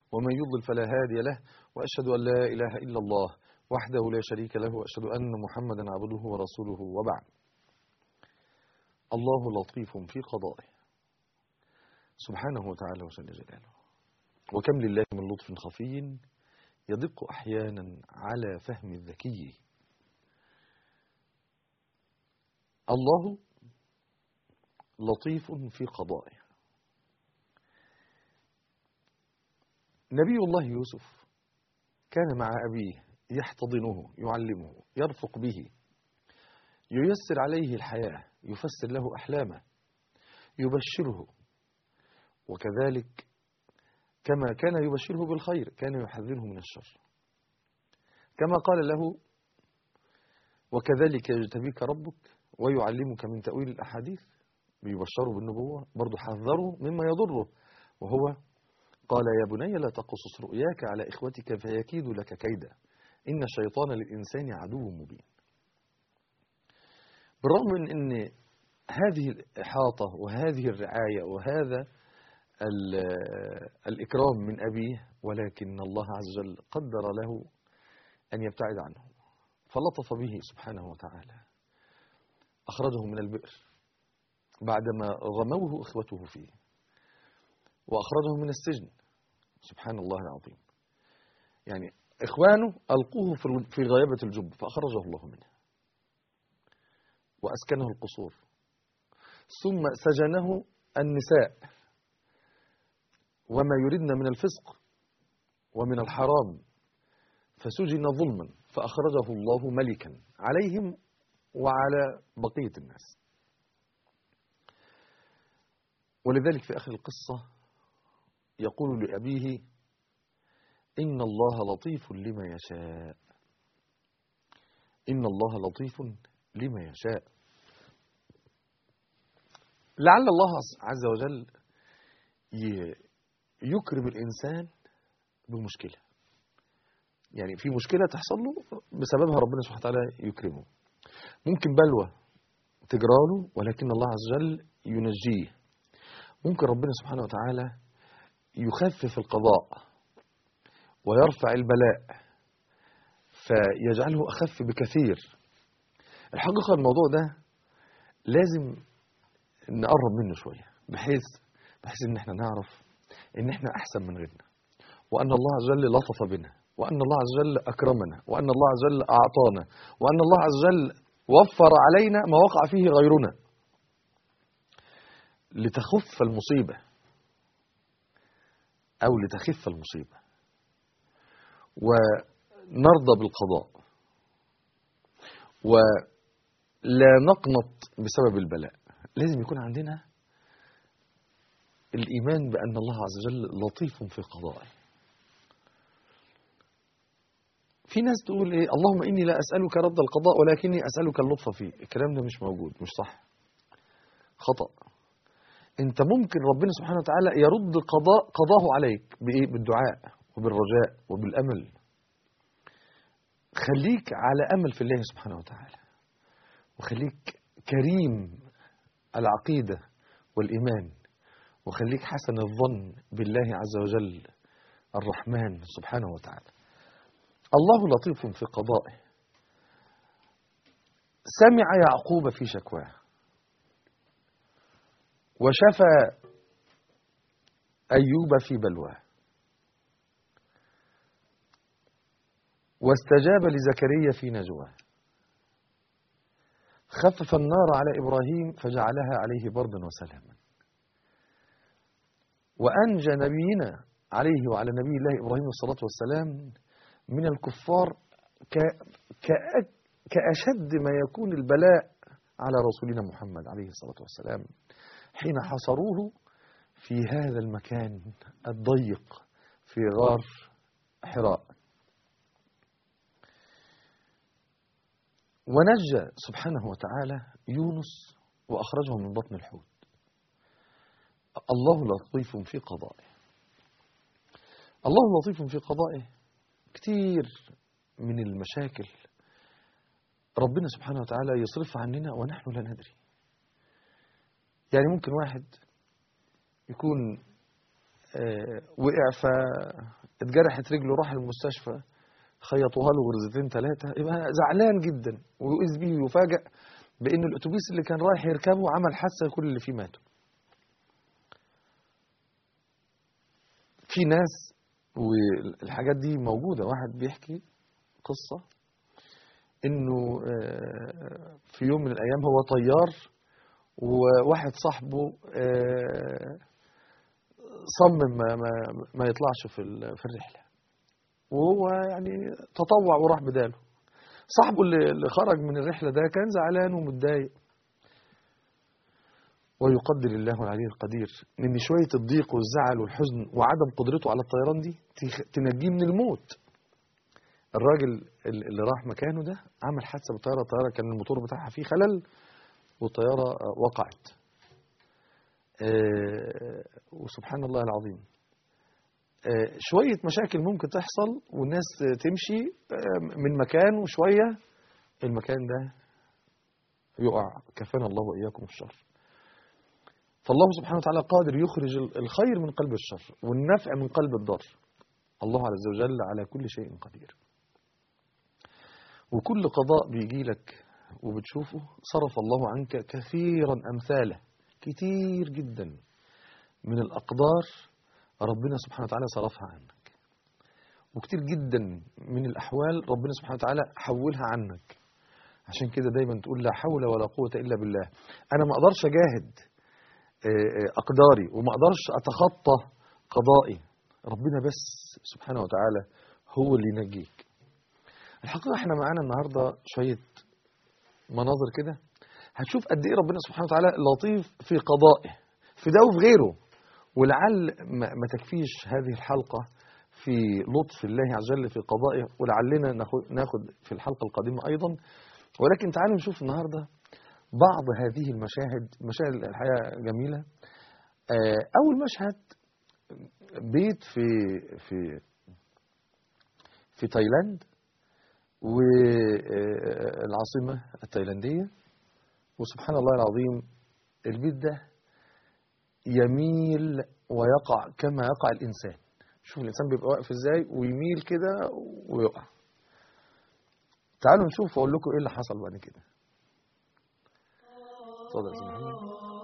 ومن يضلل فلا هادي له وأشهد أن لا إله إلا الله وحده لا شريك له وأشهد أن محمدا عبده ورسوله وبعد الله لطيف في قضائه سبحانه وتعالى وجل جلاله وكم لله من لطف خفي يدق أحيانا على فهم الذكي الله لطيف في قضائه نبي الله يوسف كان مع أبيه يحتضنه يعلمه يرفق به ييسر عليه الحياة يفسر له أحلامه يبشره وكذلك كما كان يبشره بالخير كان يحذره من الشر كما قال له وكذلك يجتبيك ربك ويعلمك من تأويل الأحاديث بيبشره بالنبوة برضه حذره مما يضره وهو قال يا بني لا تقصص رؤياك على إخوتك فيكيد لك كيدا إن الشيطان للإنسان عدو مبين بالرغم من أن هذه الإحاطة وهذه الرعاية وهذا الإكرام من أبيه ولكن الله عز وجل قدر له أن يبتعد عنه فلطف به سبحانه وتعالى أخرجه من البئر بعدما غموه إخوته فيه وأخرجه من السجن سبحان الله العظيم يعني إخوانه ألقوه في غيابة الجب فأخرجه الله منه وأسكنه القصور ثم سجنه النساء وما يريدن من الفسق ومن الحرام فسجن ظلما فأخرجه الله ملكا عليهم وعلى بقية الناس ولذلك في آخر القصة يقول لأبيه إن الله لطيف لما يشاء إن الله لطيف لما يشاء لعل الله عز وجل يكرم الإنسان بمشكلة يعني في مشكلة تحصل له بسببها ربنا سبحانه وتعالى يكرمه ممكن بلوى تجراله ولكن الله عز وجل ينجيه ممكن ربنا سبحانه وتعالى يخفف القضاء ويرفع البلاء فيجعله أخف بكثير الحقيقة الموضوع ده لازم نقرب منه شوية بحيث بحيث ان احنا نعرف ان احنا احسن من غيرنا وان الله عز وجل لطف بنا وان الله عز وجل اكرمنا وان الله عز وجل اعطانا وان الله عز وجل وفر علينا ما وقع فيه غيرنا لتخف المصيبة أو لتخف المصيبة ونرضى بالقضاء ولا نقنط بسبب البلاء لازم يكون عندنا الإيمان بأن الله عز وجل لطيف في قضائه في ناس تقول إيه اللهم إني لا أسألك رد القضاء ولكني أسألك اللطف فيه الكلام ده مش موجود مش صح خطأ انت ممكن ربنا سبحانه وتعالى يرد قضاء قضاه عليك بإيه بالدعاء وبالرجاء وبالأمل خليك على أمل في الله سبحانه وتعالى وخليك كريم العقيدة والإيمان وخليك حسن الظن بالله عز وجل الرحمن سبحانه وتعالى الله لطيف في قضائه سمع يعقوب في شكواه وشفى أيوب في بلواه واستجاب لزكريا في نجواه خفف النار على إبراهيم فجعلها عليه بردا وسلاما وأنجى نبينا عليه وعلى نبي الله إبراهيم الصلاة والسلام من الكفار كأشد ما يكون البلاء على رسولنا محمد عليه الصلاة والسلام حين حصروه في هذا المكان الضيق في غار حراء ونجى سبحانه وتعالى يونس وأخرجه من بطن الحوت الله لطيف في قضائه الله لطيف في قضائه كتير من المشاكل ربنا سبحانه وتعالى يصرفها عننا ونحن لا ندري يعني ممكن واحد يكون آه، وقع فاتجرحت رجله راح المستشفى خيطوها له غرزتين ثلاثة يبقى زعلان جدا ويؤذ به ويفاجأ بأن الأتوبيس اللي كان رايح يركبه عمل حادثة كل اللي فيه ماتوا في ناس والحاجات دي موجودة واحد بيحكي قصة انه آه، في يوم من الايام هو طيار وواحد صاحبه آه، صمم ما, ما, ما يطلعش في ال- في الرحلة وهو يعني تطوع وراح بداله صاحبه اللي اللي خرج من الرحلة ده كان زعلان ومتضايق ويقدر الله العلي القدير ان شوية الضيق والزعل والحزن وعدم قدرته على الطيران دي تخ- تنجيه من الموت الراجل ال- اللي راح مكانه ده عمل حادثة بالطيارة الطيارة كان الموتور بتاعها فيه خلل والطيارة آه، وقعت آه، وسبحان الله العظيم آه، شوية مشاكل ممكن تحصل والناس تمشي آه، من مكان وشوية المكان ده يقع كفانا الله وإياكم الشر فالله سبحانه وتعالى قادر يخرج ال- الخير من قلب الشر والنفع من قلب الضر الله عز وجل على كل شيء قدير وكل قضاء بيجي لك وبتشوفه صرف الله عنك كثيرا أمثاله كتير جدا من الأقدار ربنا سبحانه وتعالى صرفها عنك وكتير جدا من الأحوال ربنا سبحانه وتعالى حولها عنك عشان كده دايما تقول لا حول ولا قوة إلا بالله أنا ما أقدرش أجاهد آه، آه، أقداري وما أقدرش أتخطى قضائي ربنا بس سبحانه وتعالى هو اللي ينجيك الحقيقة احنا معانا النهاردة شوية مناظر كده هتشوف قد ايه ربنا سبحانه وتعالى لطيف في قضائه في ده وفي غيره ولعل ما ما تكفيش هذه الحلقة في لطف الله عز وجل في قضائه ولعلنا ناخد- ناخد في الحلقة القادمة أيضا ولكن تعالوا نشوف النهاردة بعض هذه المشاهد مشاهد الحقيقة جميلة آه، أول مشهد بيت في في في تايلاند والعاصمة التايلاندية وسبحان الله العظيم البيت ده يميل ويقع كما يقع الإنسان شوف الإنسان بيبقى واقف إزاي ويميل كده ويقع تعالوا نشوف وأقول لكم إيه اللي حصل بعد كده اتفضل يا سيدي محمد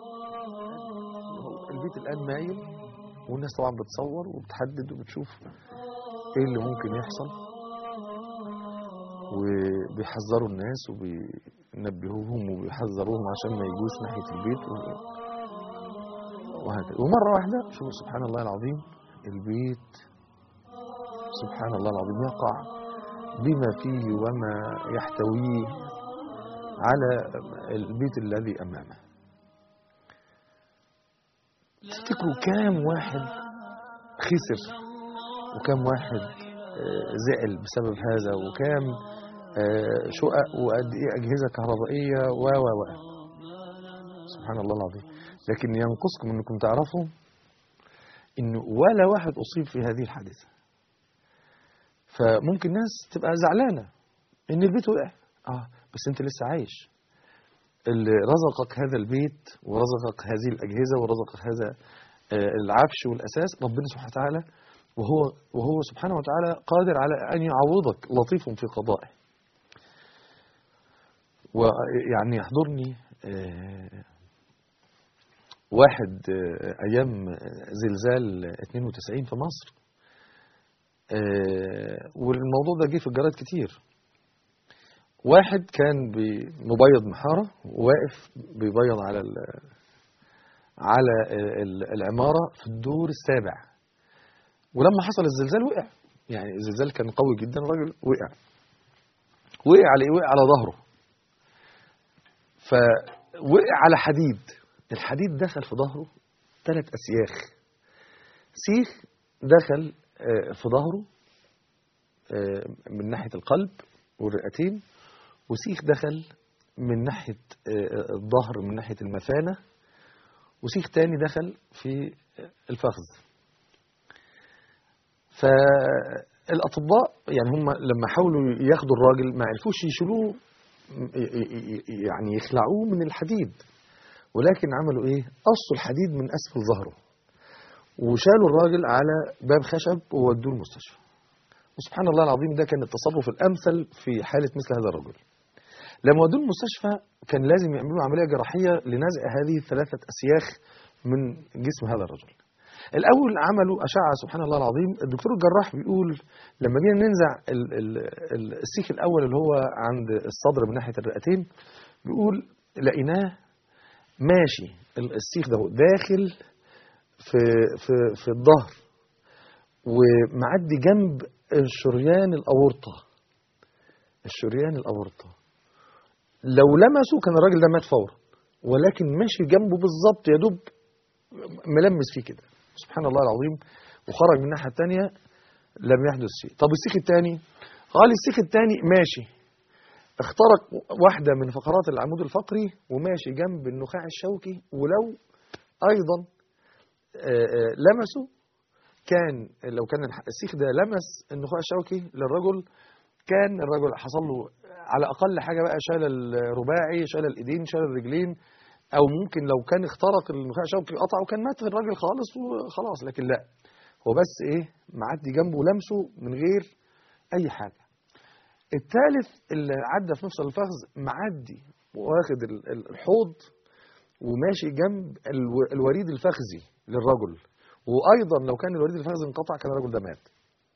البيت الآن مايل والناس طبعا بتصور وبتحدد وبتشوف إيه اللي ممكن يحصل وبيحذروا الناس وبينبهوهم وبيحذروهم عشان ما يجوش ناحية البيت و- وهكذا ومرة واحدة شوفوا سبحان الله العظيم البيت سبحان الله العظيم يقع بما فيه وما يحتويه على البيت الذي أمامه تفتكروا كام واحد خسر وكام واحد آه، زعل بسبب هذا وكام آه، شقق وقد ايه اجهزه كهربائيه و و و سبحان الله العظيم لكن ينقصكم انكم تعرفوا ان ولا واحد اصيب في هذه الحادثه فممكن ناس تبقى زعلانه ان البيت وقع اه بس انت لسه عايش اللي رزقك هذا البيت ورزقك هذه الاجهزه ورزقك هذا آه، العفش والاساس ربنا سبحانه وتعالى وهو وهو سبحانه وتعالى قادر على ان يعوضك لطيف في قضائه ويعني يحضرني آه، واحد آه، ايام زلزال 92 في مصر آه، والموضوع ده جه في الجرايد كتير واحد كان بي- مبيض محارة واقف بيبيض على ال- على ال- العمارة في الدور السابع ولما حصل الزلزال وقع يعني الزلزال كان قوي جدا الراجل وقع وقع على ايه وقع على ظهره فوقع على حديد الحديد دخل في ظهره ثلاث اسياخ سيخ دخل آه، في ظهره آه، من ناحية القلب والرئتين وسيخ دخل من ناحية آه، الظهر من ناحية المثانة وسيخ تاني دخل في الفخذ فالأطباء يعني هم لما حاولوا ياخدوا الراجل ما عرفوش يشيلوه ي- ي- ي- يعني يخلعوه من الحديد ولكن عملوا ايه قصوا الحديد من أسفل ظهره وشالوا الراجل على باب خشب وودوه المستشفى وسبحان الله العظيم ده كان التصرف الامثل في حاله مثل هذا الرجل لما ودوه المستشفى كان لازم يعملوا عمليه جراحيه لنزع هذه الثلاثه اسياخ من جسم هذا الرجل الاول عملوا اشعه سبحان الله العظيم الدكتور الجراح بيقول لما جينا ننزع ال- ال- ال- السيخ الاول اللي هو عند الصدر من ناحيه الرئتين بيقول لقيناه ماشي ال- السيخ ده داخل في في في الظهر ومعدي جنب الشريان الاورطه الشريان الاورطه لو لمسه كان الراجل ده مات فورا ولكن ماشي جنبه بالظبط يا دوب ملمس فيه كده سبحان الله العظيم وخرج من الناحيه الثانيه لم يحدث شيء طب السيخ الثاني قال السيخ الثاني ماشي اخترق واحده من فقرات العمود الفقري وماشي جنب النخاع الشوكي ولو ايضا آه، آه، لمسه كان لو كان الح- السيخ ده لمس النخاع الشوكي للرجل كان الرجل حصل له على اقل حاجه بقى شال الرباعي شال الايدين شال الرجلين او ممكن لو كان اخترق النخاع الشوكي قطع وكان مات الراجل خالص وخلاص لكن لا هو بس ايه معدي جنبه لمسه من غير اي حاجه الثالث اللي عدى في مفصل الفخذ معدي واخد ال- ال- الحوض وماشي جنب الو- الوريد الفخذي للرجل وايضا لو كان الوريد الفخذي انقطع كان الرجل ده مات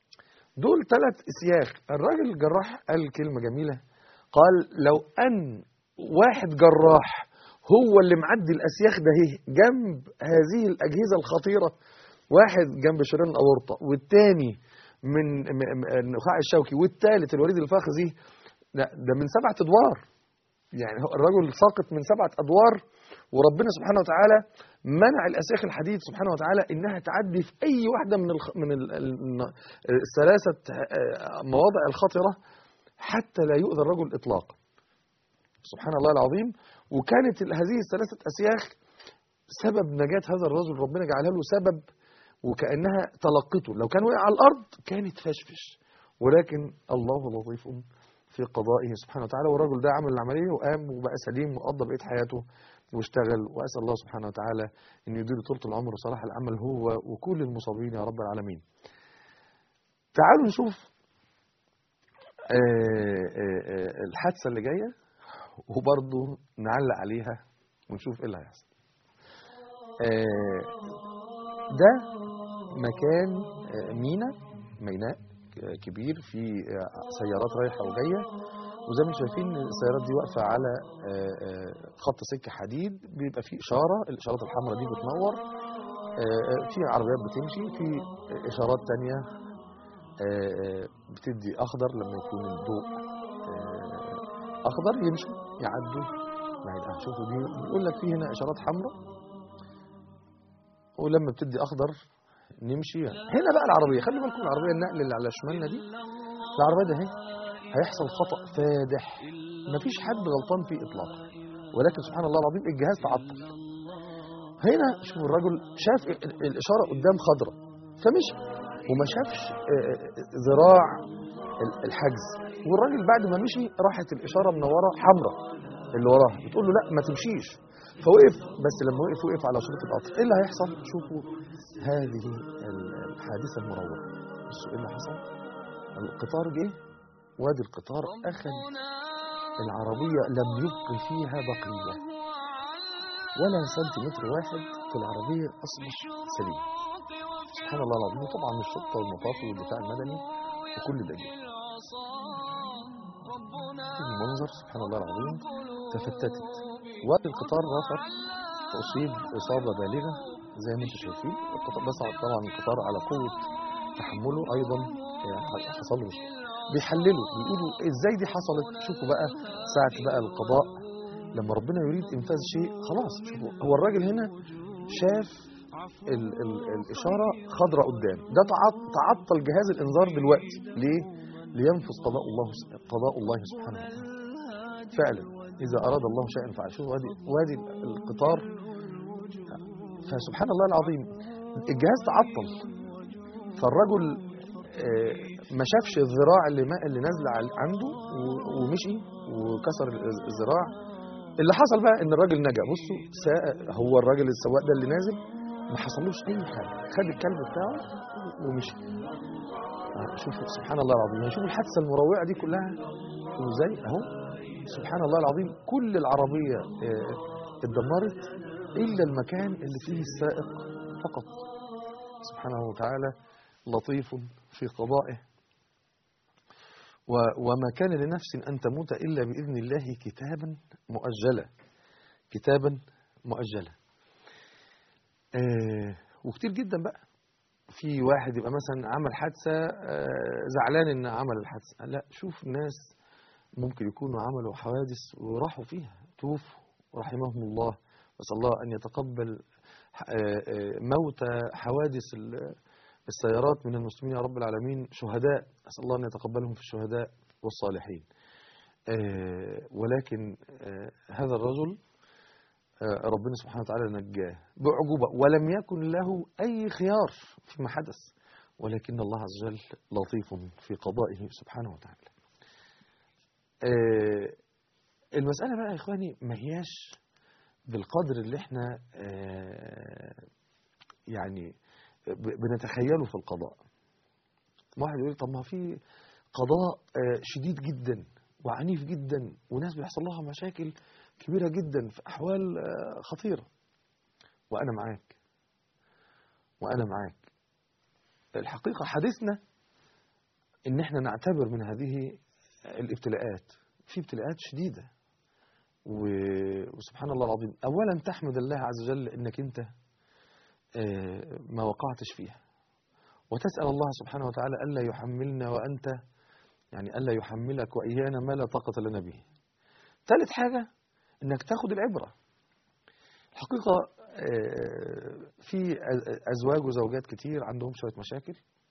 دول ثلاث اسياخ الراجل الجراح قال كلمه جميله قال لو ان واحد جراح هو اللي معدي الاسياخ ده اهي جنب هذه الاجهزه الخطيره واحد جنب شريان الاورطه والتاني من م- م- النخاع الشوكي والثالث الوريد الفخذي لا ده من سبعه ادوار يعني هو الرجل ساقط من سبعه ادوار وربنا سبحانه وتعالى منع الاسياخ الحديد سبحانه وتعالى انها تعدي في اي واحده من الخ... من ال... ال- الثلاثه آه، مواضع الخطره حتى لا يؤذى الرجل اطلاقا سبحان الله العظيم وكانت ال- هذه الثلاثه اسياخ سبب نجاه هذا الرجل ربنا جعلها له سبب وكانها تلقته لو كان وقع على الارض كانت فشفش ولكن الله لطيف في قضائه سبحانه وتعالى والرجل ده عمل العمليه وقام وبقى سليم وقضى بقيه حياته واشتغل واسال الله سبحانه وتعالى ان يديله طول العمر وصلاح العمل هو وكل المصابين يا رب العالمين. تعالوا نشوف آه، آه، آه، الحادثه اللي جايه وبرضه نعلق عليها ونشوف ايه اللي هيحصل. آه، ده مكان آه، مينا ميناء آه، كبير في آه، سيارات رايحه وجايه وزي ما انتم شايفين السيارات دي واقفه على آه، آه، خط سكه حديد بيبقى فيه اشاره الاشارات الحمراء دي بتنور آه، آه، في عربيات بتمشي في اشارات تانية آه، آه، بتدي اخضر لما يكون الضوء آه، اخضر يمشوا يعدوا بعد شوفوا دي بيقول لك في هنا اشارات حمراء ولما بتدي اخضر نمشي هنا بقى العربيه خلي بالكم العربيه النقل اللي على شمالنا دي العربيه ده اهي هيحصل خطا فادح مفيش حد غلطان فيه اطلاقا ولكن سبحان الله العظيم الجهاز تعطل هنا شوف الرجل شاف ال- ال- الاشاره قدام خضراء فمشي وما شافش آه، آه، ذراع ال- الحجز والراجل بعد ما مشي راحت الاشاره منوره حمراء اللي وراها بتقول له لا ما تمشيش فوقف بس لما وقف وقف على شريط القطر ايه اللي هيحصل شوفوا هذه ال- الحادثه المروعه بصوا ايه اللي حصل القطار جه وادي القطار اخذ العربيه لم يبق فيها بقيه ولا سنتيمتر واحد في العربيه اصبح سليم سبحان الله العظيم وطبعا الشرطه والمطاف والدفاع المدني وكل ده جه المنظر سبحان الله العظيم تفتتت وادي القطار رافع أصيب إصابة بالغة زي ما انتم شايفين القطار بس طبعا القطار على قوة تحمله أيضا آه، حصل له مشكلة بيحللوا بيقولوا ازاي دي حصلت شوفوا بقى ساعة بقى القضاء لما ربنا يريد إنفاذ شيء خلاص شوفوا هو الراجل هنا شاف ال ال الإشارة خضراء قدام ده تعط- تعطل جهاز الإنذار دلوقتي ليه؟ لينفذ قضاء الله قضاء الله سبحانه وتعالى فعلا إذا أراد الله شيئا فعل شوفوا وادي وادي القطار فسبحان الله العظيم الجهاز تعطل فالرجل آه، ما شافش الذراع اللي ما اللي نازله عل- عنده و- ومشي وكسر الز- الذراع اللي حصل بقى ان الراجل نجا بصوا سا- هو الراجل السواق ده اللي نازل ما حصلوش اي حاجه خد الكلب بتاعه ومشي آه، شوفوا سبحان الله العظيم يعني شوفوا الحادثه المروعه دي كلها شوفوا ازاي اهو سبحان الله العظيم كل العربيه آه، اتدمرت الا المكان اللي فيه السائق فقط سبحانه وتعالى لطيف في قضائه و- وما كان لنفس أن تموت إلا بإذن الله كتابا مؤجلا كتابا مؤجلا آه وكتير جدا بقى في واحد يبقى مثلا عمل حادثة آه زعلان إن عمل الحادثة لا شوف ناس ممكن يكونوا عملوا حوادث وراحوا فيها توفوا رحمهم الله نسأل الله أن يتقبل آه، آه، موتى حوادث ال- السيارات من المسلمين يا رب العالمين شهداء أسأل الله أن يتقبلهم في الشهداء والصالحين آه، ولكن آه، هذا الرجل آه، ربنا سبحانه وتعالى نجاه بعجوبة ولم يكن له أي خيار فيما حدث ولكن الله عز وجل لطيف في قضائه سبحانه وتعالى آه، المسألة بقى يا إخواني ما هياش بالقدر اللي احنا آه، يعني ب- بنتخيله في القضاء واحد يقول طب ما في قضاء آه، شديد جدا وعنيف جدا وناس بيحصل لها مشاكل كبيرة جدا في أحوال آه، خطيرة وأنا معاك وأنا معاك الحقيقة حديثنا إن احنا نعتبر من هذه الابتلاءات في ابتلاءات شديدة و- وسبحان الله العظيم أولا تحمد الله عز وجل إنك أنت آه، ما وقعتش فيها وتسأل الله سبحانه وتعالى ألا يحملنا وأنت يعني ألا يحملك وإيانا ما لا طاقة لنا به ثالث حاجة إنك تاخد العبرة الحقيقة آه، في أز- أزواج وزوجات كتير عندهم شوية مشاكل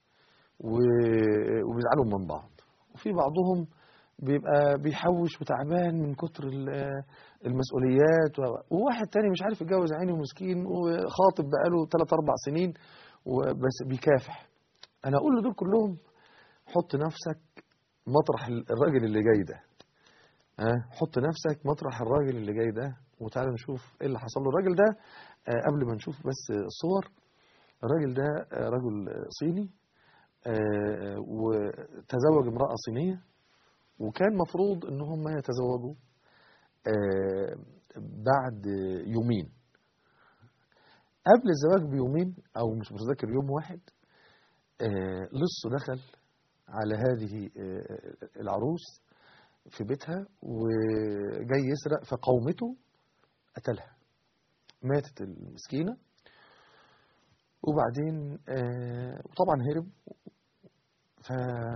و- وبيزعلوا من بعض وفي بعضهم بيبقى بيحوش وتعبان من كتر ال- المسؤوليات و- وواحد تاني مش عارف يتجوز عيني ومسكين وخاطب بقاله 3 4 سنين وبس بيكافح انا اقول لدول كلهم حط نفسك مطرح ال- الراجل اللي جاي ده ها حط نفسك مطرح الراجل اللي جاي ده وتعالى نشوف ايه اللي حصل له الراجل ده آه، قبل ما نشوف بس صور الراجل ده آه، رجل صيني آه، وتزوج امرأة صينية وكان مفروض ان هم يتزوجوا آه، بعد يومين قبل الزواج بيومين او مش متذكر يوم واحد آه، لص دخل على هذه آه، العروس في بيتها وجاي يسرق فقومته قتلها ماتت المسكينة وبعدين آه، وطبعا هرب ف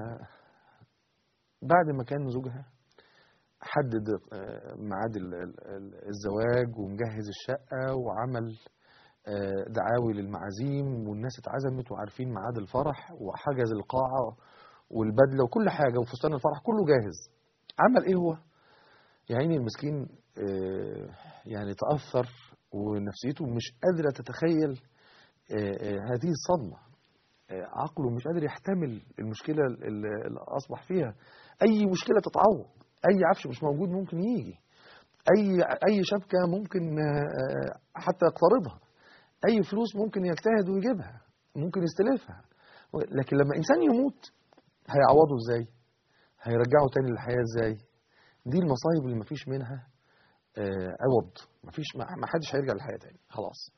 بعد ما كان زوجها حدد آه، ميعاد ال- ال- ال- الزواج ومجهز الشقة وعمل آه، دعاوي للمعازيم والناس اتعزمت وعارفين ميعاد الفرح وحجز القاعة والبدلة وكل حاجة وفستان الفرح كله جاهز عمل ايه هو يا عيني المسكين آه، يعني تأثر ونفسيته مش قادرة تتخيل آه، آه، هذه الصدمة آه، عقله مش قادر يحتمل المشكلة اللي اللي أصبح فيها أي مشكلة تتعوض أي عفش مش موجود ممكن يجي أي أي شبكة ممكن آه، حتى يقترضها أي فلوس ممكن يجتهد ويجيبها ممكن يستلفها لكن لما إنسان يموت هيعوضه إزاي هيرجعه تاني للحياة إزاي دي المصايب اللي مفيش منها آه، عوض مفيش ما ما حدش هيرجع للحياة تاني خلاص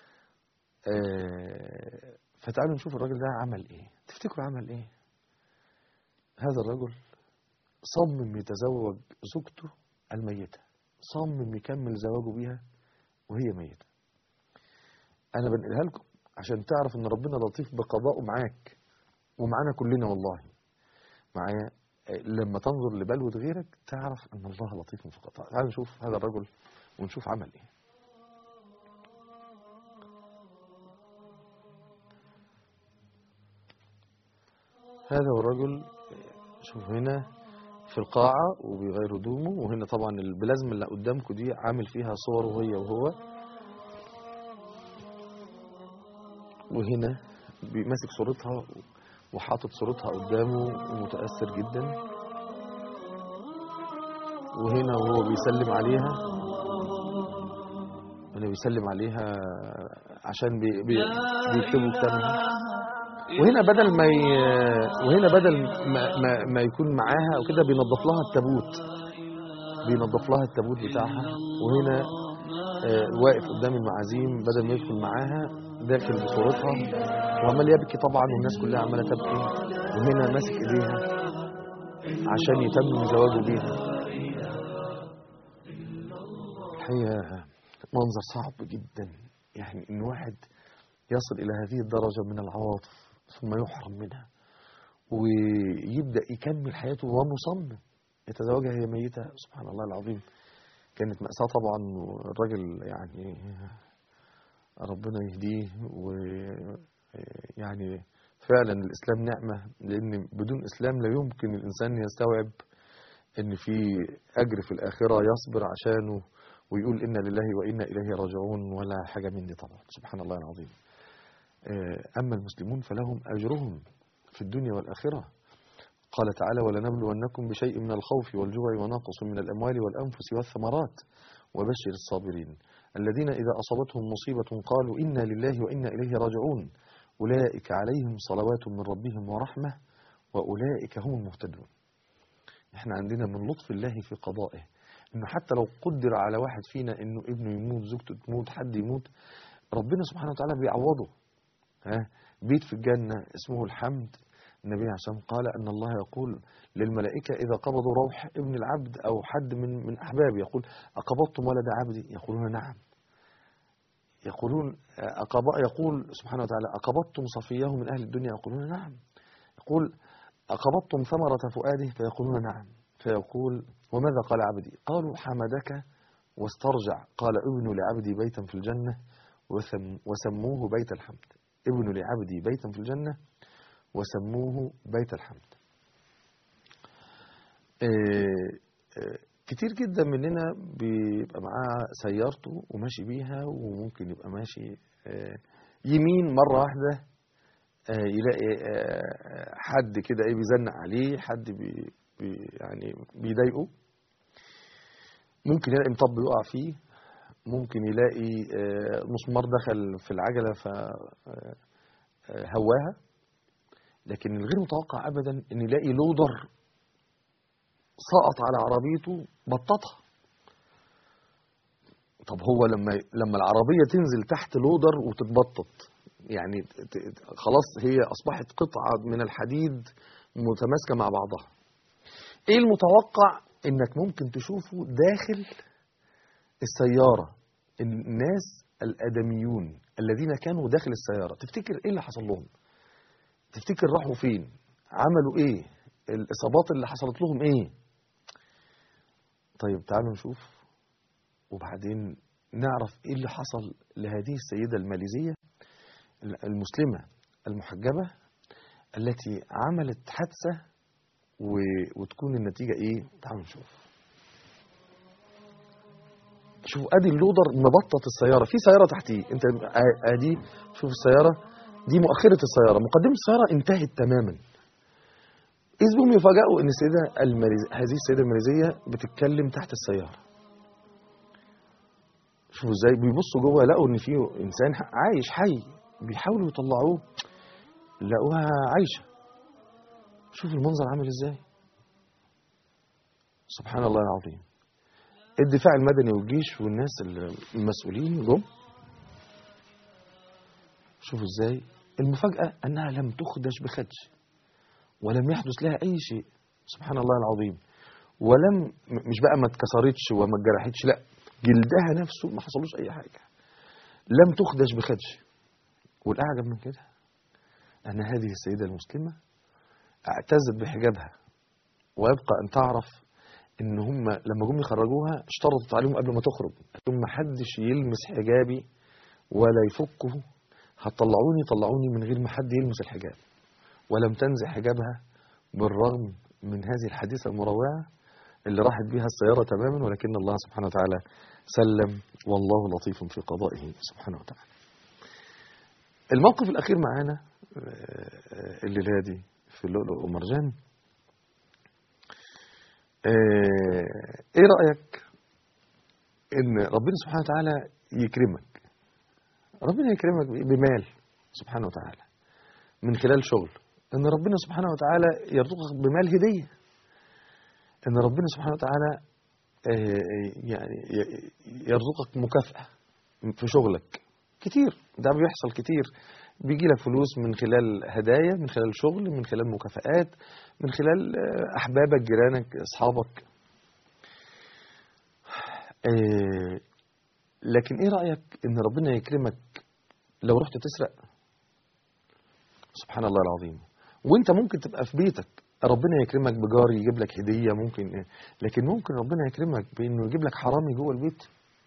آه، فتعالوا نشوف الراجل ده عمل ايه تفتكروا عمل ايه هذا الرجل صمم يتزوج زوجته الميتة صمم يكمل زواجه بيها وهي ميتة انا بنقلها لكم عشان تعرف ان ربنا لطيف بقضائه معاك ومعانا كلنا والله معايا آه، لما تنظر لبلوة غيرك تعرف ان الله لطيف في قضائه تعالوا نشوف هذا الرجل ونشوف عمل ايه هذا هو الرجل شوف هنا في القاعة وبيغير هدومه وهنا طبعا البلازما اللي قدامكم دي عامل فيها صوره هي وهو وهنا ماسك صورتها وحاطط صورتها قدامه ومتأثر جدا وهنا وهو بيسلم عليها هنا بيسلم عليها عشان بي بي بيكتبوا كتابهم وهنا بدل ما ي... وهنا بدل ما, ما, ما يكون معاها او كده بينظف لها التابوت بينظف لها التابوت بتاعها وهنا آه، واقف قدام المعازيم بدل ما يدخل معاها داخل بصورتها وعمال يبكي طبعا والناس كلها عماله تبكي وهنا ماسك ايديها عشان يتم زواجه بيها الحقيقه منظر صعب جدا يعني ان واحد يصل الى هذه الدرجه من العواطف ثم يحرم منها ويبدا يكمل حياته وهو مصمم يتزوجها هي ميته سبحان الله العظيم كانت مأساة طبعا والراجل يعني ربنا يهديه ويعني فعلا الإسلام نعمة لأن بدون إسلام لا يمكن الإنسان يستوعب إن في أجر في الآخرة يصبر عشانه ويقول إنا لله وإنا إليه راجعون ولا حاجة من دي طبعا سبحان الله العظيم أما المسلمون فلهم أجرهم في الدنيا والآخرة قال تعالى ولنبلونكم بشيء من الخوف والجوع ونقص من الأموال والأنفس والثمرات وبشر الصابرين الذين إذا أصابتهم مصيبة قالوا إنا لله وإنا إليه راجعون أولئك عليهم صلوات من ربهم ورحمة وأولئك هم المهتدون احنا عندنا من لطف الله في قضائه انه حتى لو قدر على واحد فينا انه ابنه يموت زوجته تموت حد يموت ربنا سبحانه وتعالى بيعوضه ها بيت في الجنة اسمه الحمد النبي عليه الصلاة والسلام قال أن الله يقول للملائكة إذا قبضوا روح ابن العبد أو حد من من أحبابي يقول أقبضتم ولد عبدي يقولون نعم يقولون أقب... يقول سبحانه وتعالى أقبضتم صفيه من أهل الدنيا يقولون نعم يقول أقبضتم ثمرة فؤاده فيقولون نعم فيقول وماذا قال عبدي قالوا حمدك واسترجع قال ابن لعبدي بيتا في الجنة وسم وسموه بيت الحمد ابن لعبدي بيتا في الجنة وسموه بيت الحمد كتير جدا مننا بيبقى معاه سيارته وماشي بيها وممكن يبقى ماشي يمين مرة واحدة يلاقي حد كده ايه بيزنق عليه حد بي بي يعني بيضايقه ممكن يلاقي مطب يقع فيه ممكن يلاقي مسمار دخل في العجلة فهواها لكن الغير متوقع ابدا ان يلاقي لودر سقط على عربيته بططها طب هو لما لما العربيه تنزل تحت لودر وتتبطط يعني خلاص هي اصبحت قطعه من الحديد متماسكه مع بعضها ايه المتوقع انك ممكن تشوفه داخل السياره الناس الادميون الذين كانوا داخل السياره تفتكر ايه اللي حصل لهم تفتكر راحوا فين عملوا ايه الاصابات اللي حصلت لهم ايه طيب تعالوا نشوف وبعدين نعرف ايه اللي حصل لهذه السيدة الماليزية المسلمة المحجبة التي عملت حادثة و... وتكون النتيجة ايه تعالوا نشوف شوف ادي اللودر مبطط السيارة في سيارة تحتيه انت ادي شوف السيارة دي مؤخرة السيارة مقدمة السيارة انتهت تماما إذ بهم يفاجئوا إن السيدة الماليزية هذه السيدة الماليزية بتتكلم تحت السيارة شوفوا ازاي بيبصوا جوه لقوا ان في انسان عايش حي بيحاولوا يطلعوه لقوها عايشه شوف المنظر عامل ازاي سبحان الله العظيم الدفاع المدني والجيش والناس المسؤولين جم شوفوا ازاي المفاجأة أنها لم تخدش بخدش ولم يحدث لها أي شيء سبحان الله العظيم ولم مش بقى ما اتكسرتش وما اتجرحتش لا جلدها نفسه ما حصلوش أي حاجة لم تخدش بخدش والأعجب من كده أن هذه السيدة المسلمة اعتزت بحجابها ويبقى أن تعرف إن هم لما جم يخرجوها اشترطت عليهم قبل ما تخرج قالوا ما حدش يلمس حجابي ولا يفكه هتطلعوني طلعوني من غير ما حد يلمس الحجاب ولم تنزع حجابها بالرغم من هذه الحادثة المروعة اللي راحت بها السيارة تماما ولكن الله سبحانه وتعالى سلم والله لطيف في قضائه سبحانه وتعالى الموقف الأخير معانا الليلة دي في اللؤلؤ ومرجان ايه رأيك ان ربنا سبحانه وتعالى يكرمك ربنا يكرمك بمال سبحانه وتعالى من خلال شغل ان ربنا سبحانه وتعالى يرزقك بمال هديه ان ربنا سبحانه وتعالى آه، يعني ي- يرزقك مكافأة في شغلك كتير ده بيحصل كتير بيجي لك فلوس من خلال هدايا من خلال شغل من خلال مكافآت من خلال آه، أحبابك جيرانك أصحابك آه، لكن إيه رأيك إن ربنا يكرمك لو رحت تسرق سبحان الله العظيم وانت ممكن تبقى في بيتك ربنا يكرمك بجار يجيب لك هدية ممكن لكن ممكن ربنا يكرمك بانه يجيب لك حرامي جوه البيت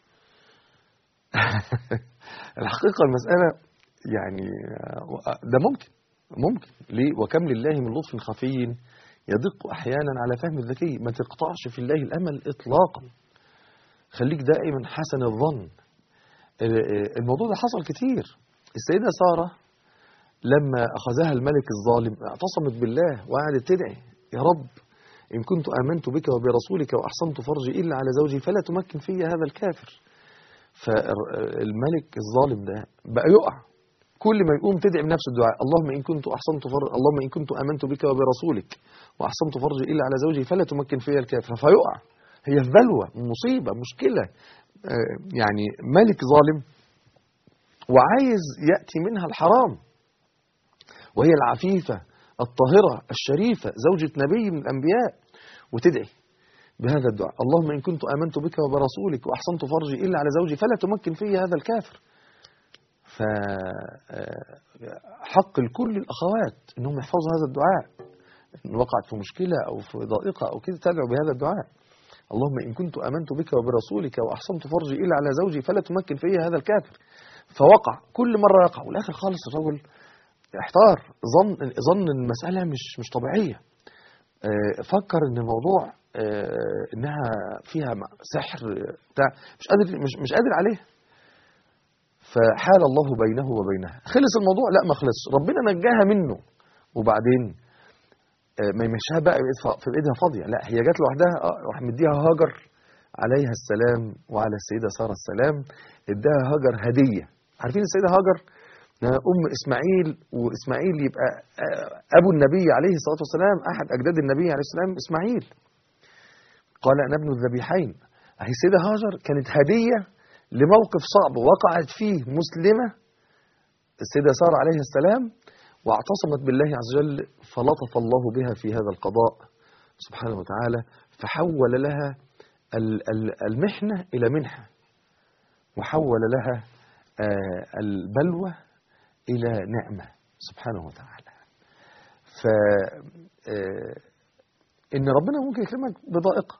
الحقيقة المسألة يعني ده ممكن ممكن ليه وكم لله من لطف خفي يدق احيانا على فهم الذكي ما تقطعش في الله الامل اطلاقا خليك دائما حسن الظن الموضوع ده حصل كتير السيدة سارة لما أخذها الملك الظالم اعتصمت بالله وقعدت تدعي يا رب إن كنت آمنت بك وبرسولك وأحصنت فرجي إلا على زوجي فلا تمكن في هذا الكافر فالملك الظالم ده بقى يقع كل ما يقوم تدعي بنفس الدعاء اللهم إن كنت أحصنت فرج اللهم إن كنت آمنت بك وبرسولك وأحصنت فرجي إلا على زوجي فلا تمكن في الكافر فيقع هي في بلوى مصيبة مشكلة آه، يعني ملك ظالم وعايز يأتي منها الحرام وهي العفيفة الطاهرة الشريفة زوجة نبي من الأنبياء وتدعي بهذا الدعاء اللهم إن كنت آمنت بك وبرسولك وأحصنت فرجي إلا على زوجي فلا تمكن في هذا الكافر فحق لكل الأخوات أنهم يحفظوا هذا الدعاء إن وقعت في مشكلة أو في ضائقة أو كده تدعو بهذا الدعاء اللهم إن كنت آمنت بك وبرسولك وأحصنت فرجي إلا على زوجي فلا تمكن في هذا الكافر فوقع كل مرة يقع والآخر خالص الرجل احتار ظن ظن ان المسألة مش مش طبيعية آه، فكر ان الموضوع آه، انها فيها م- سحر بتاع مش قادر مش مش قادر عليه فحال الله بينه وبينها خلص الموضوع لا ما خلصش ربنا نجاها منه وبعدين آه، ما يمشيها بقى بإيد ف- في ايدها فاضيه لا هي جت لوحدها اه راح مديها هاجر عليها السلام وعلى السيده ساره السلام اداها هاجر هديه عارفين السيده هاجر أم إسماعيل وإسماعيل يبقى أبو النبي عليه الصلاة والسلام أحد أجداد النبي عليه السلام إسماعيل قال أنا ابن الذبيحين أهي السيدة هاجر كانت هدية لموقف صعب وقعت فيه مسلمة السيدة سارة عليه السلام واعتصمت بالله عز وجل فلطف الله بها في هذا القضاء سبحانه وتعالى فحول لها ال- ال- المحنة إلى منحة وحول لها آه، البلوى إلى نعمة سبحانه وتعالى ف آه، إن ربنا ممكن يكرمك بضائقة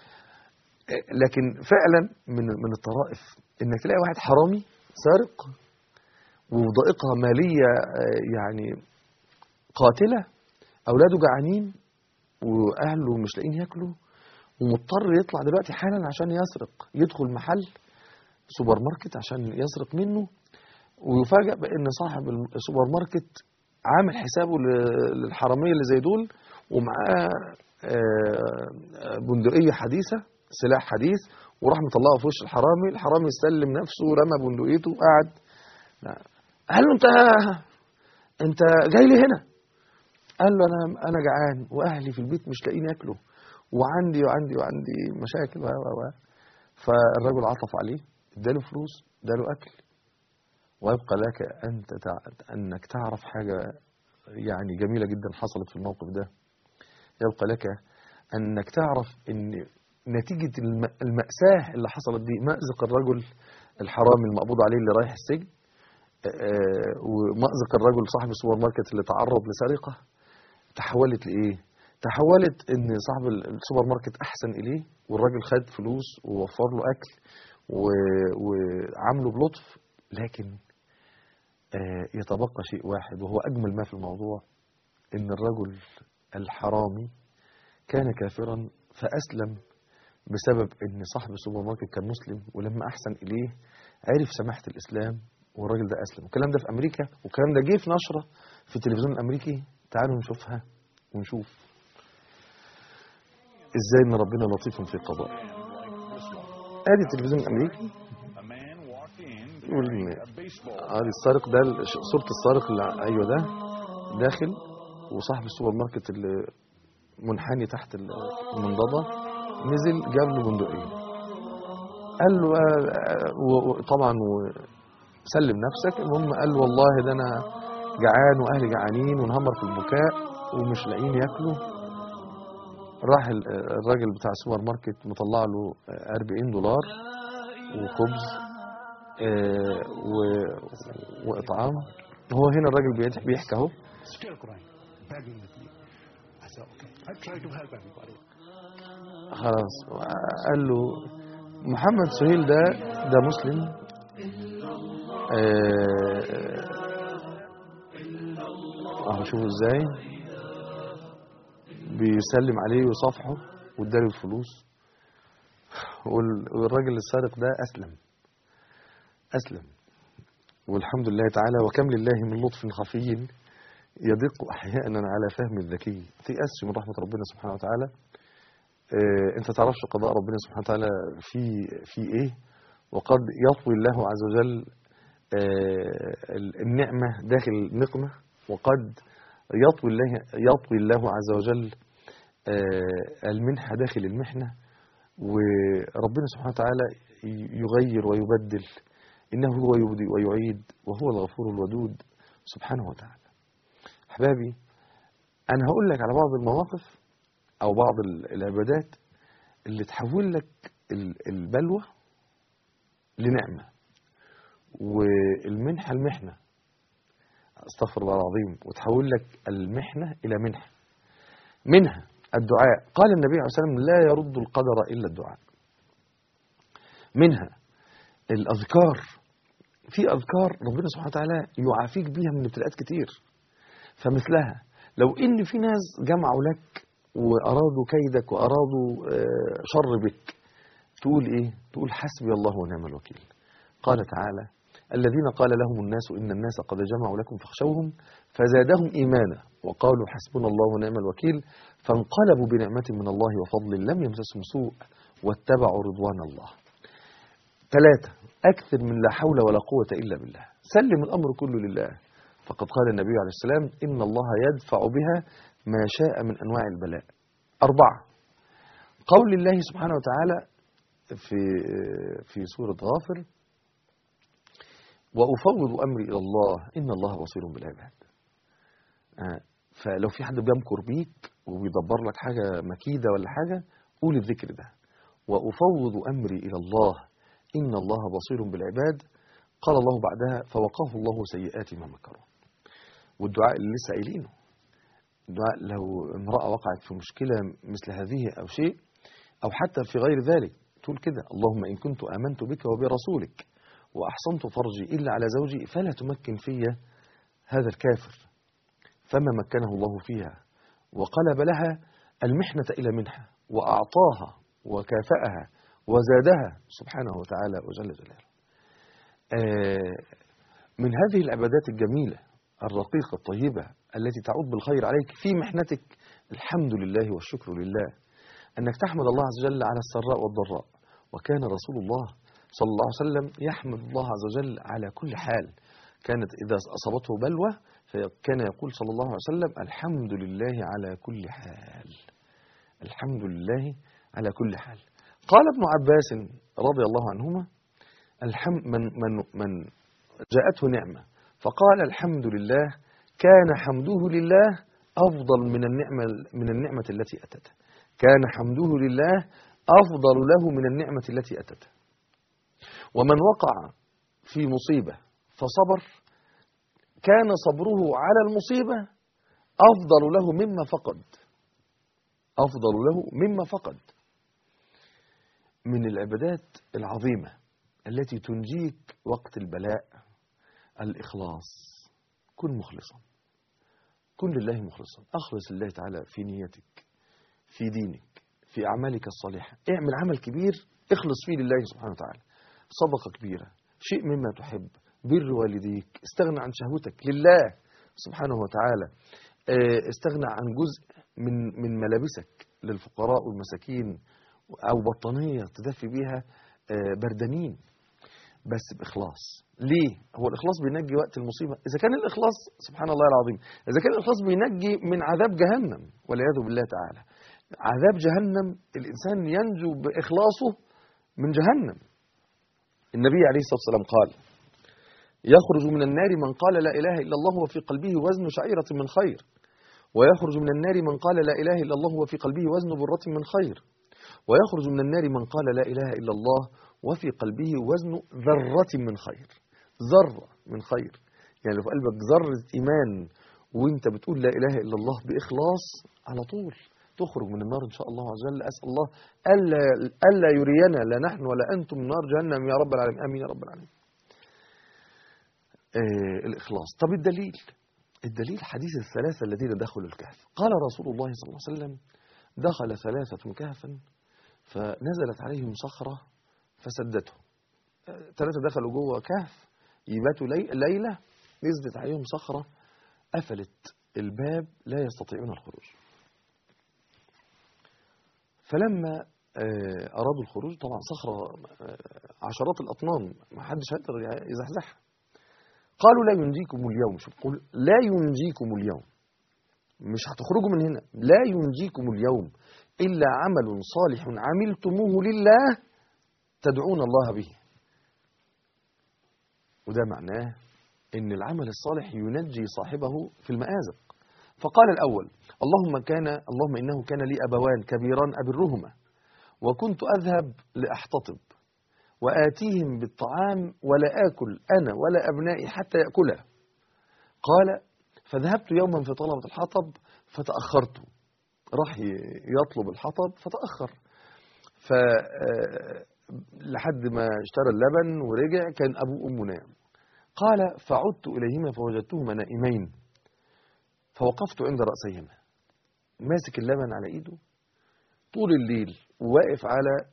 آه، لكن فعلا من من الطرائف إنك تلاقي واحد حرامي سارق وضائقة مالية آه، يعني قاتلة أولاده جعانين وأهله مش لاقيين ياكلوا ومضطر يطلع دلوقتي حالا عشان يسرق يدخل محل سوبر ماركت عشان يسرق منه ويفاجأ بأن صاحب السوبر ماركت عامل حسابه ل- للحرامية اللي زي دول ومعاه آه، بندقية حديثة سلاح حديث وراح مطلعه في وش الحرامي الحرامي سلم نفسه ورمى بندقيته وقعد لا. قال له انت انت جاي لي هنا قال له انا انا جعان واهلي في البيت مش لاقيين ياكلوا وعندي وعندي وعندي مشاكل و و و فالرجل عطف عليه اداله فلوس اداله اكل ويبقى لك انت تع... انك تعرف حاجه يعني جميله جدا حصلت في الموقف ده يبقى لك انك تعرف ان نتيجه الم... الماساه اللي حصلت دي مازق الرجل الحرامي المقبوض عليه اللي رايح السجن آه، ومأزق الرجل صاحب السوبر ماركت اللي تعرض لسرقة تحولت لإيه؟ تحولت إن صاحب السوبر ماركت أحسن إليه والراجل خد فلوس ووفر له أكل و- وعامله بلطف لكن آه، يتبقى شيء واحد وهو أجمل ما في الموضوع إن الرجل الحرامي كان كافرا فأسلم بسبب إن صاحب السوبر ماركت كان مسلم ولما أحسن إليه عرف سماحة الإسلام والراجل ده أسلم الكلام ده في أمريكا والكلام ده جه في نشرة في التلفزيون الأمريكي تعالوا نشوفها ونشوف إزاي إن ربنا لطيف في قضائه آدي التلفزيون الأمريكي يقول إن ادي السارق ده ال- صورة السارق اللي ايوه ده داخل وصاحب السوبر ماركت اللي منحني تحت ال- المنضدة نزل جاب له بندقية قال له آه، آه، و- و- طبعا وسلم نفسك المهم قال له والله ده انا جعان واهلي جعانين ونهمر في البكاء ومش لاقيين ياكلوا راح ال- الراجل بتاع السوبر ماركت مطلع له 40 دولار وخبز آه، و- واطعام هو هنا الراجل بيضحك- بيحكي اهو still crying, begging with me. I said, okay. I try to help everybody. خلاص قال له محمد سهيل ده ده مسلم اه اه شوفوا ازاي بيسلم عليه ويصافحه واداله الفلوس وال- والراجل السارق ده اسلم اسلم والحمد لله تعالى وكم لله من لطف خفي يدق احيانا على فهم الذكي تيأسش من رحمه ربنا سبحانه وتعالى آه، انت تعرفش قضاء ربنا سبحانه وتعالى في في ايه وقد يطوي الله عز وجل آه، النعمة داخل النقمة وقد يطوي الله يطوي الله عز وجل آه، المنحة داخل المحنة وربنا سبحانه وتعالى يغير ويبدل إنه هو يبدي ويعيد وهو الغفور الودود سبحانه وتعالى أحبابي أنا هقول لك على بعض المواقف أو بعض ال- العبادات اللي تحول لك ال- البلوى لنعمة والمنحة المحنة استغفر الله العظيم وتحول لك المحنة إلى منحة منها الدعاء قال النبي عليه الصلاة والسلام لا يرد القدر إلا الدعاء منها الأذكار في أذكار ربنا سبحانه وتعالى يعافيك بيها من ابتلاءات كتير فمثلها لو إن في ناس جمعوا لك وأرادوا كيدك وأرادوا آه، شر بك تقول إيه؟ تقول حسبي الله ونعم الوكيل قال تعالى الذين قال لهم الناس إن الناس قد جمعوا لكم فاخشوهم فزادهم إيمانا وقالوا حسبنا الله ونعم الوكيل فانقلبوا بنعمة من الله وفضل لم يمسسهم سوء واتبعوا رضوان الله ثلاثة أكثر من لا حول ولا قوة إلا بالله سلم الأمر كله لله فقد قال النبي عليه السلام إن الله يدفع بها ما شاء من أنواع البلاء أربعة قول الله سبحانه وتعالى في في سورة غافر وأفوض أمري إلى الله إن الله بصير بالعباد آه، فلو في حد بيمكر بيك وبيدبر لك حاجة مكيدة ولا حاجة قول الذكر ده وأفوض أمري إلى الله إن الله بصير بالعباد قال الله بعدها فوقاه الله سيئات ما مكروا والدعاء اللي لسه قايلينه الدعاء لو امرأة وقعت في مشكلة مثل هذه أو شيء أو حتى في غير ذلك تقول كده اللهم إن كنت آمنت بك وبرسولك وأحصنت فرجي إلا على زوجي فلا تمكن في هذا الكافر فما مكنه الله فيها وقلب لها المحنة إلى منحة وأعطاها وكافأها وزادها سبحانه وتعالى وجل جلاله آه، من هذه العبادات الجميلة الرقيقة الطيبة التي تعود بالخير عليك في محنتك الحمد لله والشكر لله أنك تحمد الله عز وجل على السراء والضراء وكان رسول الله صلى الله عليه وسلم يحمد الله عز وجل على كل حال كانت إذا أصابته بلوى فكان يقول صلى الله عليه وسلم الحمد لله على كل حال الحمد لله على كل حال قال ابن عباس رضي الله عنهما الحم من من من جاءته نعمة فقال الحمد لله كان حمده لله أفضل من النعمة من النعمة التي أتته كان حمده لله أفضل له من النعمة التي أتته ومن وقع في مصيبة فصبر كان صبره على المصيبة أفضل له مما فقد أفضل له مما فقد من العبادات العظيمة التي تنجيك وقت البلاء الإخلاص كن مخلصا كن لله مخلصا أخلص لله تعالى في نيتك في دينك في أعمالك الصالحة اعمل عمل كبير اخلص فيه لله سبحانه وتعالى صدقة كبيرة شيء مما تحب بر والديك استغنى عن شهوتك لله سبحانه وتعالى اه، استغنى عن جزء من من ملابسك للفقراء والمساكين أو بطانية تدفي بيها اه، بردانين بس بإخلاص ليه؟ هو الإخلاص بينجي وقت المصيبة إذا كان الإخلاص سبحان الله العظيم إذا كان الإخلاص بينجي من عذاب جهنم والعياذ بالله تعالى عذاب جهنم الإنسان ينجو بإخلاصه من جهنم النبي عليه الصلاة والسلام قال يخرج من النار من قال لا إله إلا الله وفي قلبه وزن شعيرة من خير ويخرج من النار من قال لا إله إلا الله وفي قلبه وزن برة من خير ويخرج من النار من قال لا إله إلا الله وفي قلبه وزن ذرة من خير ذرة من خير يعني لو في قلبك ذرة إيمان وانت بتقول لا إله إلا الله بإخلاص على طول تخرج من النار إن شاء الله عز وجل أسأل الله ألا, ألا يرينا لا نحن ولا أنتم نار جهنم يا رب العالمين آمين يا رب العالمين آه الإخلاص طب الدليل الدليل حديث الثلاثة الذين دخلوا الكهف قال رسول الله صلى الله عليه وسلم دخل ثلاثة كهفا فنزلت عليهم صخرة فسدته آه، ثلاثة دخلوا جوه كهف يباتوا لي... ليلة نزلت عليهم صخرة قفلت الباب لا يستطيعون الخروج فلما آه، أرادوا الخروج طبعا صخرة آه، عشرات الأطنان ما حدش هيقدر يزحزحها قالوا لا ينجيكم اليوم شوف قل لا ينجيكم اليوم مش هتخرجوا من هنا لا ينجيكم اليوم إلا عمل صالح عملتموه لله تدعون الله به وده معناه ان العمل الصالح ينجي صاحبه في المآزق فقال الأول اللهم كان اللهم إنه كان لي أبوان كبيران أبرهما وكنت أذهب لأحتطب وآتيهم بالطعام ولا آكل أنا ولا أبنائي حتى يأكله قال فذهبت يوما في طلبة الحطب فتأخرت راح يطلب الحطب فتأخر ف لحد ما اشترى اللبن ورجع كان أبوه وأمه نام قال فعدت إليهما فوجدتهما نائمين فوقفت عند رأسيهما ماسك اللبن على إيده طول الليل وواقف على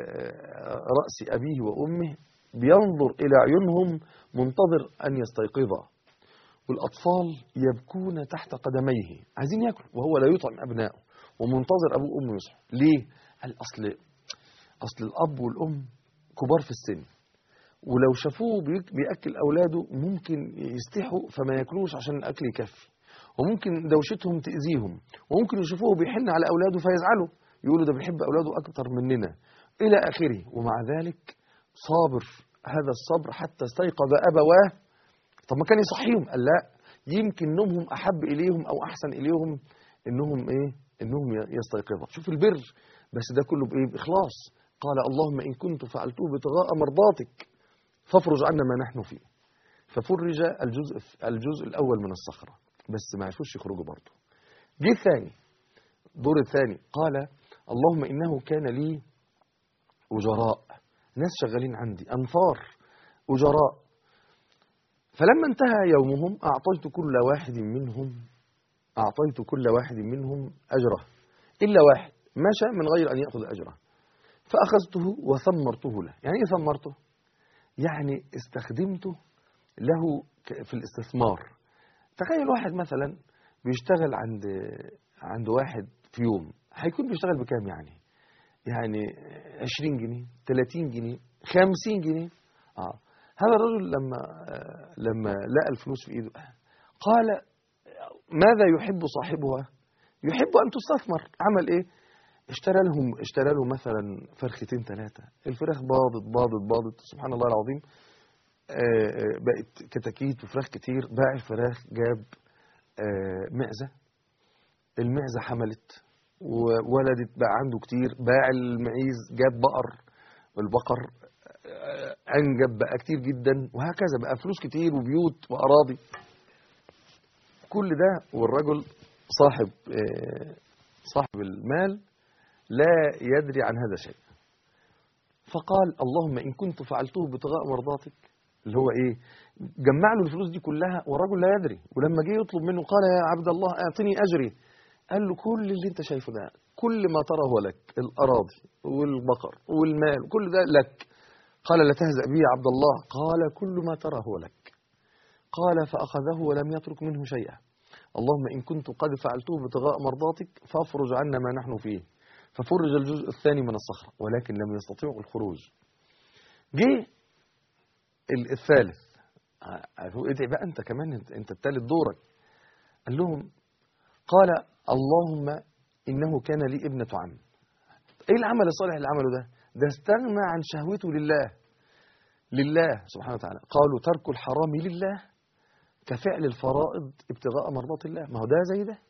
رأس أبيه وأمه بينظر إلى عيونهم منتظر أن يستيقظا والأطفال يبكون تحت قدميه عايزين يأكلوا وهو لا يطعم أبنائه ومنتظر أبوه وأمه يصحوا ليه؟ قال أصل أصل الأب والأم كبار في السن ولو شافوه بيأكل أولاده ممكن يستحوا فما يأكلوش عشان الأكل يكفي وممكن دوشتهم تأذيهم وممكن يشوفوه بيحن على أولاده فيزعلوا يقولوا ده بيحب أولاده أكتر مننا إلى آخره ومع ذلك صابر هذا الصبر حتى استيقظ أبواه طب ما كان يصحيهم قال لا يمكن نومهم أحب إليهم أو أحسن إليهم إنهم إيه إنهم يستيقظوا شوف البر بس ده كله بإيه بإخلاص قال اللهم إن كنت فعلته ابتغاء مرضاتك فافرج عنا ما نحن فيه ففرج الجزء الجزء الأول من الصخرة بس ما عرفوش يخرجوا برضه جه الثاني الدور الثاني قال اللهم إنه كان لي أجراء ناس شغالين عندي أنفار أجراء فلما انتهى يومهم أعطيت كل واحد منهم أعطيت كل واحد منهم أجره إلا واحد مشى من غير أن يأخذ أجره فأخذته وثمرته له يعني إيه ثمرته؟ يعني استخدمته له في الاستثمار تخيل واحد مثلا بيشتغل عند عند واحد في يوم هيكون بيشتغل بكام يعني يعني 20 جنيه 30 جنيه 50 جنيه اه هذا الرجل لما آه لما لقى الفلوس في ايده قال ماذا يحب صاحبها يحب ان تستثمر عمل ايه اشترى لهم اشترى له مثلا فرختين ثلاثه الفراخ باضت باضت باضت سبحان الله العظيم آه بقت كتاكيت وفراخ كتير باع الفراخ جاب آه معزه المعزه حملت وولدت بقى عنده كتير باع المعيز جاب بقر البقر انجب بقى كتير جدا وهكذا بقى فلوس كتير وبيوت واراضي كل ده والرجل صاحب صاحب المال لا يدري عن هذا شيء فقال اللهم ان كنت فعلته ابتغاء مرضاتك اللي هو ايه جمع له الفلوس دي كلها والرجل لا يدري ولما جه يطلب منه قال يا عبد الله اعطني اجري قال له كل اللي انت شايفه ده كل ما ترى هو لك الأراضي والبقر والمال كل ده لك قال لا تهزأ بي يا عبد الله قال كل ما ترى هو لك قال فأخذه ولم يترك منه شيئا اللهم إن كنت قد فعلته ابتغاء مرضاتك فافرج عنا ما نحن فيه ففرج الجزء الثاني من الصخرة ولكن لم يستطيعوا الخروج جه ال- الثالث ع- هو ادعي بقى انت كمان انت, انت الثالث دورك قال لهم قال اللهم انه كان لي ابنه عم ايه العمل الصالح اللي عمله ده ده استغنى عن شهوته لله لله سبحانه وتعالى قالوا ترك الحرام لله كفعل الفرائض ابتغاء مرضات الله ما هو ده زي ده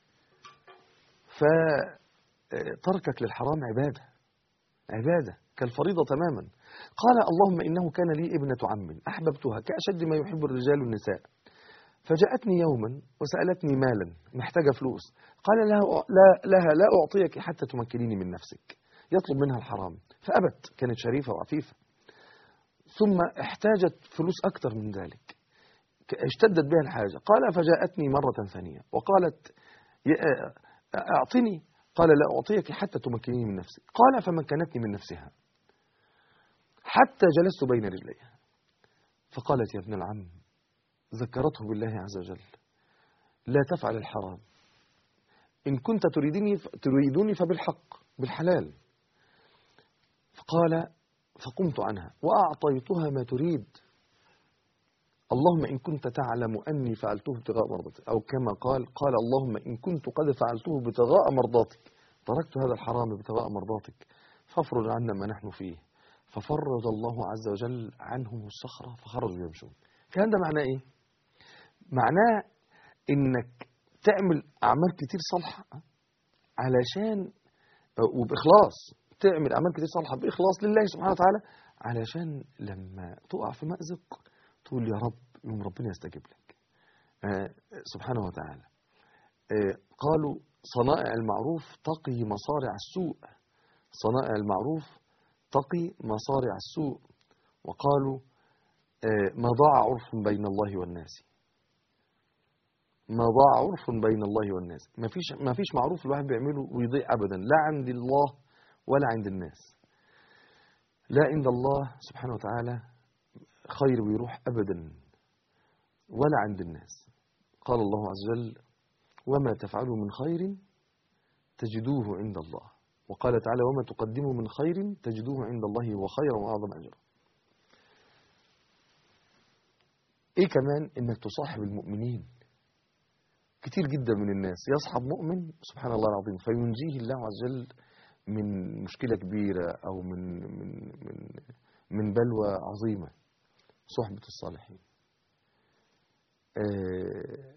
فتركك للحرام عبادة عبادة كالفريضة تماما قال اللهم إنه كان لي ابنة عم أحببتها كأشد ما يحب الرجال النساء فجاءتني يوما وسألتني مالا محتاجة فلوس قال لها لا, لها لا أعطيك حتى تمكنيني من نفسك يطلب منها الحرام فأبت كانت شريفة وعفيفة ثم احتاجت فلوس أكثر من ذلك اشتدت بها الحاجة قال فجاءتني مرة ثانية وقالت يا- أعطني قال لا أعطيك حتى تمكنيني من نفسي قال فمكنتني من نفسها حتى جلست بين رجليها فقالت يا ابن العم ذكرته بالله عز وجل لا تفعل الحرام إن كنت تريدني تريدني فبالحق بالحلال فقال فقمت عنها وأعطيتها ما تريد اللهم إن كنت تعلم أني فعلته ابتغاء مرضاتك أو كما قال قال اللهم إن كنت قد فعلته ابتغاء مرضاتك تركت هذا الحرام ابتغاء مرضاتك فافرج عنا ما نحن فيه ففرج الله عز وجل عنهم الصخرة فخرجوا يمشون كان ده معناه إيه؟ معناه إنك تعمل أعمال كتير صالحة علشان وبإخلاص تعمل أعمال كتير صالحة بإخلاص لله سبحانه وتعالى علشان لما تقع في مأزق تقول يا رب يوم ربنا يستجيب لك آه سبحانه وتعالى آه قالوا صنائع المعروف تقي مصارع السوء صنائع المعروف تقي مصارع السوء وقالوا آه ما ضاع عرف بين الله والناس ما ضاع عرف بين الله والناس ما فيش ما فيش معروف الواحد بيعمله ويضيع ابدا لا عند الله ولا عند الناس لا عند الله سبحانه وتعالى خير ويروح ابدا ولا عند الناس قال الله عز وجل وما تفعلوا من خير تجدوه عند الله وقال تعالى وما تقدموا من خير تجدوه عند الله هو خيرا واعظم اجرا ايه كمان انك تصاحب المؤمنين كتير جدا من الناس يصحب مؤمن سبحان الله العظيم فينجيه الله عز وجل من مشكلة كبيرة أو من من من من بلوى عظيمة صحبة الصالحين آه،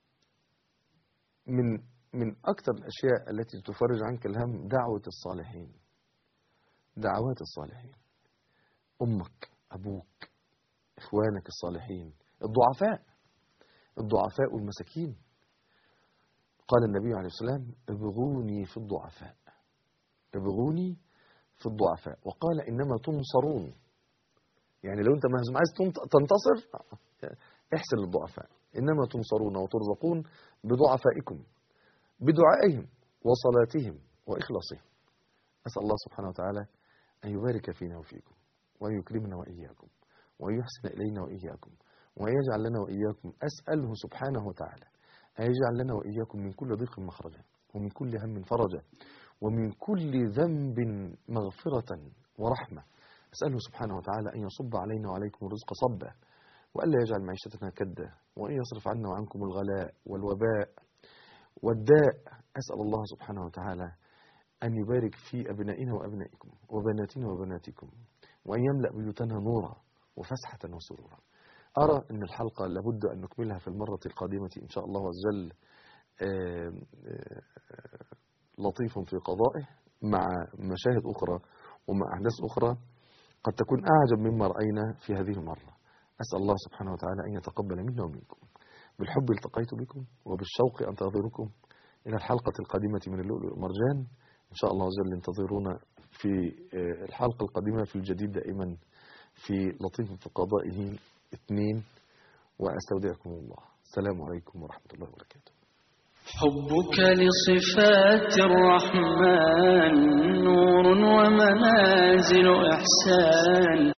من من أكثر الأشياء التي تفرج عنك الهم دعوة الصالحين دعوات الصالحين أمك أبوك إخوانك الصالحين الضعفاء الضعفاء والمساكين قال النبي عليه السلام ابغوني في الضعفاء ابغوني في الضعفاء وقال إنما تنصرون يعني لو أنت مهزوم عايز تنت- تنتصر احسن للضعفاء إنما تنصرون وترزقون بضعفائكم بدعائهم وصلاتهم وإخلاصهم أسأل الله سبحانه وتعالى أن يبارك فينا وفيكم وأن يكرمنا وإياكم وأن يحسن إلينا وإياكم وأن يجعل لنا وإياكم أسأله سبحانه وتعالى أن يجعل لنا وإياكم من كل ضيق مخرجا ومن كل هم فرجا ومن كل ذنب مغفرة ورحمة أسأله سبحانه وتعالى أن يصب علينا وعليكم الرزق صبا وألا يجعل معيشتنا كدا وأن يصرف عنا وعنكم الغلاء والوباء والداء أسأل الله سبحانه وتعالى أن يبارك في أبنائنا وأبنائكم وبناتنا وبناتكم وأن يملأ بيوتنا نورا وفسحة وسرورا أرى أن الحلقة لابد أن نكملها في المرة القادمة إن شاء الله عز وجل آم، آه، لطيف في قضائه مع مشاهد أخرى ومع أحداث أخرى قد تكون أعجب مما رأينا في هذه المرة أسأل الله سبحانه وتعالى أن يتقبل منا ومنكم بالحب التقيت بكم وبالشوق أنتظركم إلى الحلقة القادمة من اللؤلؤ والمرجان إن شاء الله عز وجل انتظرونا في آه، الحلقة القادمة في الجديد دائما في لطيف في قضائه اثنين وأستودعكم الله السلام عليكم ورحمة الله وبركاته حبك لصفات الرحمن نور ومنازل إحسان